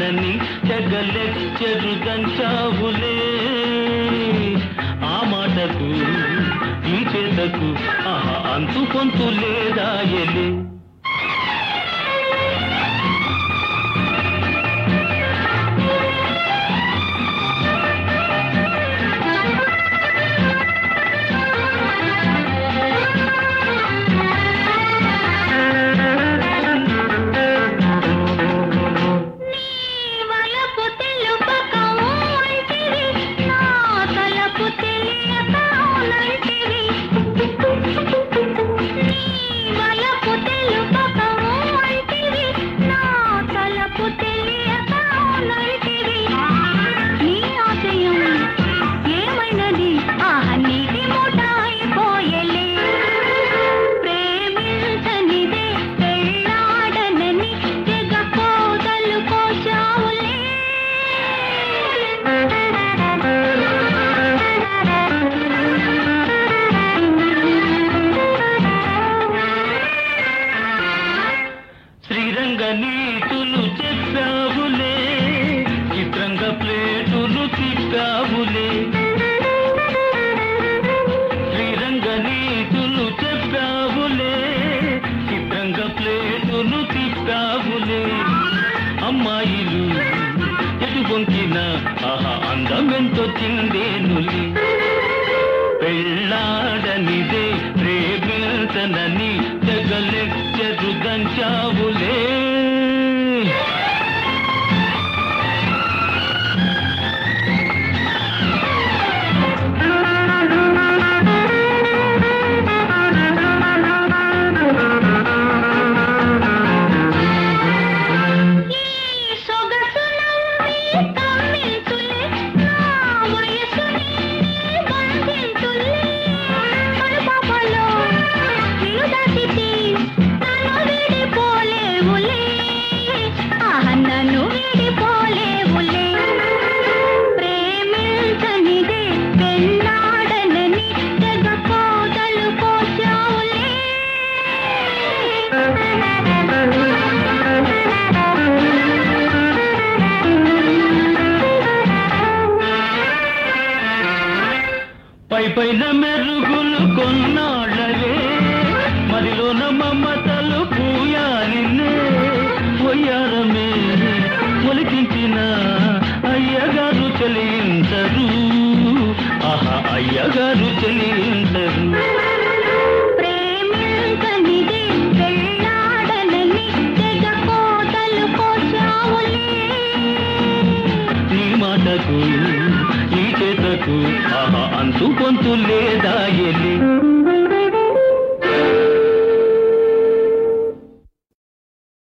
పెళ్ళాడనని తెగలెచ్చరు దంచావులే ఆ మాటకు ఈ చేతకు ఆహా అంతు కొంతు లేదా ఎలే వలపు తెలుపక ఊంటివి, నా తలపు తెలియక ఊనంటివి. నీ వలపు తెలుపక ఊంటివి, నా తలపు తెలియక ఊనంటివి. నీ ఆశయం ఏమైనది ఆహ నీటి మూట అయిపోయలే ప్రేమించనిదే పెళ్ళాడనని తెగ కోదలు కోచావులే శ్రీరంగ నీతులు చెప్పావులే చిత్రంగ ప్లేటులు తిప్పావులే శ్రీరంగ నీతులు చెప్పావులే చిత్రంగ ప్లేటులు తిప్పావులే అమ్మాయిలు ఎటు బొంకిన ఆహా అందమెంతో చిందేనులే పెళ్ళాడనిదే ప్రేమించనని తెగలెచ్చరు దంచావులే ఈ సొగసులన్నీ కమ్మించులే నా వయసుని బంధించులే కనుపాపలో నిన్ను దాటితే నన్ను వీడిపోలేవులే ఆహ నన్ను వీడిపోలేవులే ప్రేమించనిదే పెన్నాడనని తెగ కోదలు కోచావులే పై పైన మెరుగులు కొన్నాళ్ళవే మదిలోన మమతలు పూయాలినే పొయ్యారమే మొలికించిన అయ్యగారు చెలించరు ఆహా అయ్యగారు చెలించరు ప్రేమించనిదే పెళ్ళాడనని తెగ కోతలు కోచావులే నీ మాటకు ఈ చేతకు ఆహా అంతు పొంతు